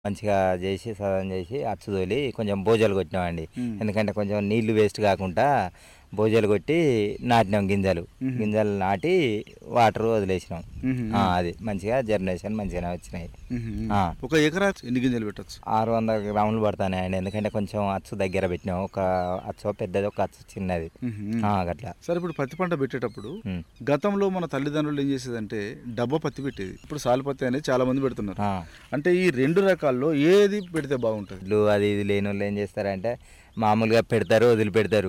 మంచిగా చేసి సదనం చేసి అచ్చు తోలి కొంచెం బోజలు కొట్టినామండి మ్మ్. ఎందుకంటే కొంచెం నీళ్లు వేస్ట్ కాకుండా బోజలు కొట్టి నాటినాం గింజలు మ్మ్. గింజలు నాటి వాటర్ వదిలేసినాం మ్మ్. ఆ, అది మంచిగా జర్మినేషన్ మంచిగానే వచ్చినాయి మ్మ్. ఆ. ఒక ఎకరా ఎన్ని గింజలు పెట్టచ్చు ఆరు వందల గ్రాములు పడతాయండి ఎందుకంటే కొంచెం అచ్చు దగ్గర పెట్టినాం ఒక అచ్చు పెద్దది ఒక అచ్చు చిన్నది ఆ, గట్లా సరే ఇప్పుడు పత్తి పంట పెట్టేటప్పుడు మ్మ్. గతంలో మన తల్లిదండ్రులు ఏం చేసేదంటే డబ్బా పత్తి పెట్టేది ఇప్పుడు సాలు పత్తి అనేది చాలా మంది పెడుతున్నారు ఆ. అంటే ఈ రెండు రకాల్లో ఏది పెడితే బాగుంటుంది ఇల్లు అది ఇది లేని వాళ్ళు ఏం చేస్తారంటే మామూలుగా పెడతారు వదిలిపెడతారు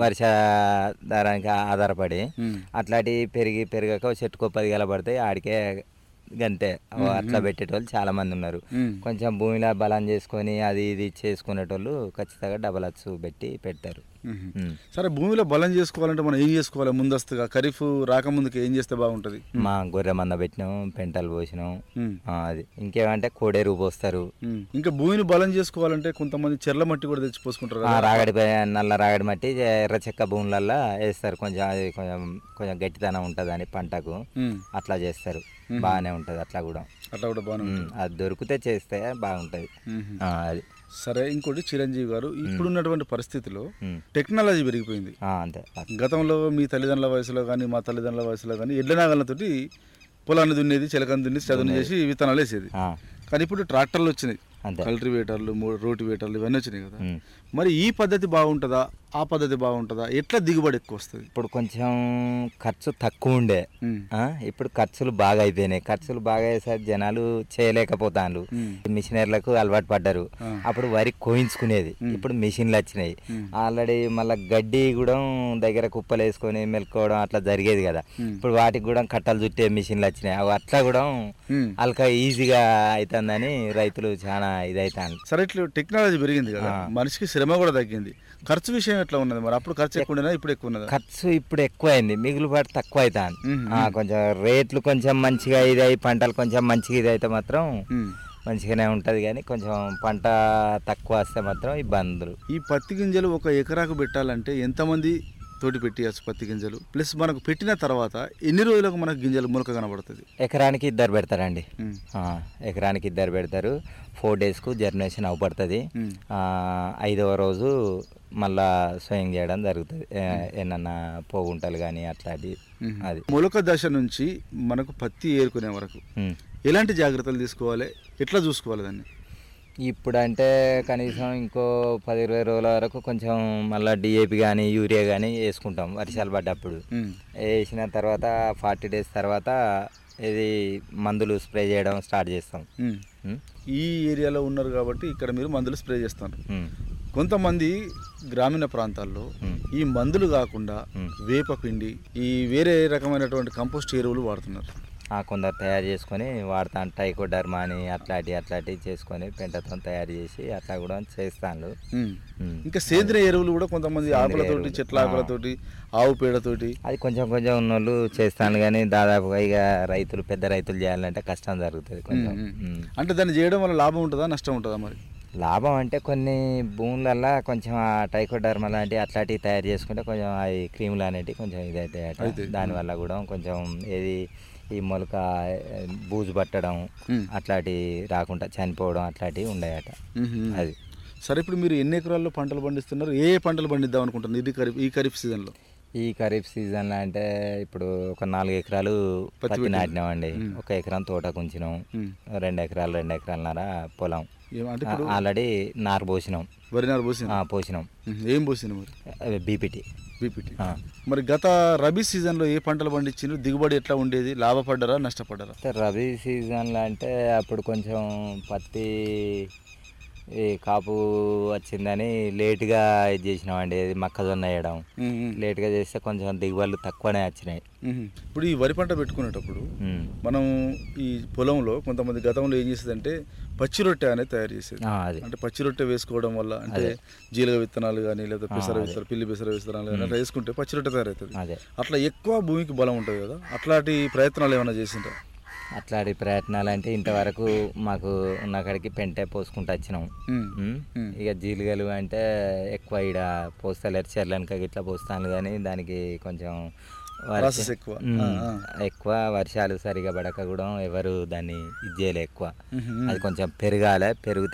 వర్షాధారానికి ఆధారపడి మ్మ్. అట్లాంటి పెరిగి పెరగక చెట్టుకో పది గల పడతాయి ఆడికే గంతే ఓ అట్లా పెట్టేటోళ్ళు చాలా మంది ఉన్నారు మ్మ్. కొంచెం భూమిలో బలం చేసుకొని అది ఇది చేసుకునేటోళ్ళు ఖచ్చితంగా డబల్ అచ్చు పెట్టి పెడతారు మ్మ్. మ్మ్. సరే భూమిలో బలం చేసుకోవాలంటే మనం ఏం చేసుకోవాలి ముందస్తుగా ఖరీఫ్ రాకముందుకి ఏం చేస్తే బాగుంటుంది మా గొర్రె మంద పెట్టినాం పెంటలు పోసినాం మ్మ్. ఆ, అది ఇంకేమంటే కోడేరు పోస్తారు మ్మ్. ఇంకా భూమిని బలం చేసుకోవాలంటే కొంతమంది చెర్ల మట్టి కూడా తెచ్చి పోసుకుంటారు ఆ, కదా రాగడి పై- నల్ల రాగడి మట్టి ఎర్ర చెక్క భూములల్లో వేస్తారు కొంచెం అది కొంచెం కొంచెం గట్టితనం ఉంటుందని పంటకు మ్మ్. అట్లా చేస్తారు బాగానే ఉంటుంది అట్లా కూడా అట్లా కూడా బాగానే ఉమ్, అది దొరికితే చేస్తే బాగుంటుంది మ్మ్. ఆ, అది సరే ఇంకోటి చిరంజీవి గారు ఇప్పుడున్నటువంటి పరిస్థితిలో ఉమ్, టెక్నాలజీ పెరిగిపోయింది ఆ, అంతే గతంలో మీ తల్లిదండ్రుల వయసులో కానీ మా తల్లిదండ్రుల వయసులో కానీ ఎడ్ల నాగలతోటి పొలాన్ని దున్నేది చిలకని దున్ని చదును చేసి విత్తనాలు వేసేది ఆ, కానీ ఇప్పుడు ట్రాక్టర్లు వచ్చినాయి అంతే కల్టివేటర్లు రోటివేటర్లు ఇవన్నీ వచ్చినాయి కదా ఉమ్. మరి ఈ పద్ధతి బాగుంటుందా ఆ పద్ధతి బాగుంటుందా ఎట్లా దిగుబడి ఎక్కువ వస్తుంది ఇప్పుడు కొంచెం ఖర్చు తక్కువ ఉండే ఉమ్. ఆ, ఇప్పుడు ఖర్చులు బాగా అయిపోయినాయి ఖర్చులు బాగా అయ్యేసరికి జనాలు చేయలేకపోతాను ఉమ్. మిషనరీలకు అలవాటు పడ్డారు ఆ. అప్పుడు వరి కోయించుకునేది ఇప్పుడు మిషన్లు వచ్చినాయి ఆల్రెడీ మళ్ళీ గడ్డి కూడా దగ్గర కుప్పలు వేసుకొని మెలుకోవడం అట్లా జరిగేది కదా ఉమ్. ఇప్పుడు వాటికి కూడా కట్టలు చుట్టే మిషన్లు వచ్చినాయి అవి అట్లా కూడా ఉమ్. అల్కా ఈజీగా అవుతుందని రైతులు చాలా ఇదైతాను సరే ఇట్లా టెక్నాలజీ పెరిగింది కదా ఆ. మనిషికి శ్రమ కూడా తగ్గింది ఖర్చు విషయం ఎట్లా ఉన్నది మరి అప్పుడు ఖర్చు ఎక్కువ ఉండేనా ఇప్పుడు ఎక్కువ ఉన్నదా ఖర్చు ఇప్పుడు ఎక్కువ అయింది మిగులుబాటు తక్కువ అవుతాను ఉమ్. కొంచెం రేట్లు కొంచెం మంచిగా ఇది అయి పంటలు కొంచెం మంచిగా ఇది అయితే మాత్రం ఉమ్. మంచిగానే ఉంటుంది కానీ కొంచెం పంట తక్కువ వస్తే మాత్రం ఇబ్బందులు ఈ పత్తి గింజలు ఒక ఎకరాకు పెట్టాలంటే ఎంతమంది తోటి పెట్టియచ్చు పత్తి గింజలు ప్లస్ మనకు పెట్టిన తర్వాత ఎన్ని రోజులకు మనకు గింజలు మొలక కనబడుతుంది ఎకరానికి ఇద్దరు పెడతారండి ఉమ్. ఆ, ఎకరానికి ఇద్దరు పెడతారు ఫోర్ డేస్కు జర్మినేషన్ అవపడుతుంది ఉమ్. ఆ, ఐదవ రోజు మళ్ళా స్వయం చేయడం జరుగుతుంది ఏ- ఏమన్నా పోగుంటలు కానీ అట్లాంటి ఉమ్. అది మొలక దశ నుంచి మనకు పత్తి ఏరుకునే వరకు ఉమ్. ఎలాంటి జాగ్రత్తలు తీసుకోవాలి ఎట్లా చూసుకోవాలి దాన్ని ఇప్పుడు అంటే కనీసం ఇంకో పది ఇరవై రోజుల వరకు కొంచెం మళ్ళీ డిఏపి కానీ యూరియా కానీ వేసుకుంటాం వర్షాలు పడ్డప్పుడు ఉమ్. వేసిన తర్వాత ఫార్టీ డేస్ తర్వాత ఇది మందులు స్ప్రే చేయడం స్టార్ట్ చేస్తాం ఉమ్. ఉమ్, ఈ ఏరియాలో ఉన్నారు కాబట్టి ఇక్కడ మీరు మందులు స్ప్రే చేస్తారు ఉమ్, కొంతమంది గ్రామీణ ప్రాంతాల్లో ఉమ్. ఈ మందులు కాకుండా ఉమ్. వేప పిండి ఈ వేరే రకమైనటువంటి కంపోస్ట్ ఎరువులు వాడుతున్నారు ఆ, కొందరు తయారు చేసుకొని వాడతాను టైకోడర్మా అని అట్లాంటి అట్లాంటివి చేసుకొని పెంటతో తయారు చేసి అట్లా కూడా చేస్తాను ఉమ్. ఉమ్. ఇంకా సేంద్రియ ఎరువులు కూడా కొంతమంది సేంద్రియ ఆకులతోటి ఎరువులు. చెట్ల ఆకులతోటి ఆవు పేడతోటి అది కొంచెం కొంచెం ఉన్నోళ్ళు చేస్తాను కానీ దాదాపుగా ఇక రైతులు పెద్ద రైతులు చేయాలంటే కష్టం జరుగుతుంది కొంచెం ఉమ్, ఉమ్. ఉమ్. అంటే దాన్ని చేయడం వల్ల లాభం ఉంటుందా నష్టం ఉంటుందా మరి లాభం అంటే కొన్ని భూములల్లో కొంచెం ఆ టైకోడర్మా లాంటి అట్లాంటివి తయారు చేసుకుంటే కొంచెం అవి క్రీములు అనేటివి కొంచెం ఇదైతే అయితే. దానివల్ల కూడా కొంచెం ఏది ఈ మొలక ఏ, బూజు పట్టడం ఉమ్. అట్లాంటివి రాకుండా చనిపోవడం అట్లాంటివి ఉండేయట ఉహుం. అది సరే ఇప్పుడు మీరు ఎన్ని ఎకరాల్లో పంటలు పండిస్తున్నారు ఏ ఏ పంటలు పండిద్దాం అనుకుంటున్నారు ఇది ఖరీఫ్ ఈ ఖరీఫ్ సీజన్లో ఈ ఖరీఫ్ సీజన్లో అంటే ఇప్పుడు ఒక నాలుగు ఎకరాలు పత్తి పత్తి పెట్టింది. నాటినామండి ఉమ్. ఒక ఎకరం తోట కుంచినాం ఉమ్. రెండు ఎకరాలు రెండు ఎకరాలన్నర పొలం ఏం- అంటే ఇప్పుడు ఆల్రెడీ నారు పోసినాం వరి నారు పోసింది ఆ, పోసినాం ఉహుం. ఏం పోసింది మరి బీపీటీ బీపీటీ మరి గత రబీ సీజన్లో ఏ పంటలు పండించారు దిగుబడి ఎట్లా ఉండేది లాభపడ్డారా నష్టపడ్డారా అయితే రబీ సీజన్లో అంటే అప్పుడు కొంచెం పత్తి ఈ కాపు వచ్చిందని లేట్గా ఇది చేసినామండి ఇది మొక్కజొన్న వేయడం ఉమ్, ఉమ్. లేట్గా చేస్తే కొంచెం దిగుబడులు తక్కువనే వచ్చినాయి ఉహుం. ఇప్పుడు ఈ వరి పంట పెట్టుకునేటప్పుడు ఉమ్. మనం ఈ పొలంలో కొంతమంది గతంలో ఏం చేసేదంటే పచ్చి రొట్టె అనేది తయారు చేసేది ఆ, అది అంటే పచ్చి రొట్టె వేసుకోవడం వల్ల అంటే జీలగ విత్తనాలు కానీ లేదా పెసర అదే. విత్తనాలు పిల్లి పెసర విత్తనాలు కానీ అట్లా వేసుకుంటే పచ్చి రొట్టె తయారవుతుంది అదే అట్లా ఎక్కువ భూమికి బలం ఉంటుంది కదా అట్లాంటి ప్రయత్నాలు ఏమైనా చేసిండ్రా అట్లాంటి ప్రయత్నాలు అంటే ఇంతవరకు మాకు ఉన్న కాడికి పెంటే పోసుకుంటూ వచ్చినాం ఉమ్. ఉమ్. ఉమ్. ఇక జీలుగలు అంటే ఎక్కువ ఈడ పోస్తలేరు చెర్లనక ఇట్లా పోస్తాను కానీ దానికి కొంచెం వర్ష- ప్రాసెస్ ఎక్కువ. ఉమ్. ఆ, ఆ. ఎక్కువ వర్షాలు సరిగా పడక కూడా ఎవరు దాన్ని ఇది చేయలే ఎక్కువ ఉహుం. అది కొంచెం పెరగాలి పెరిగితే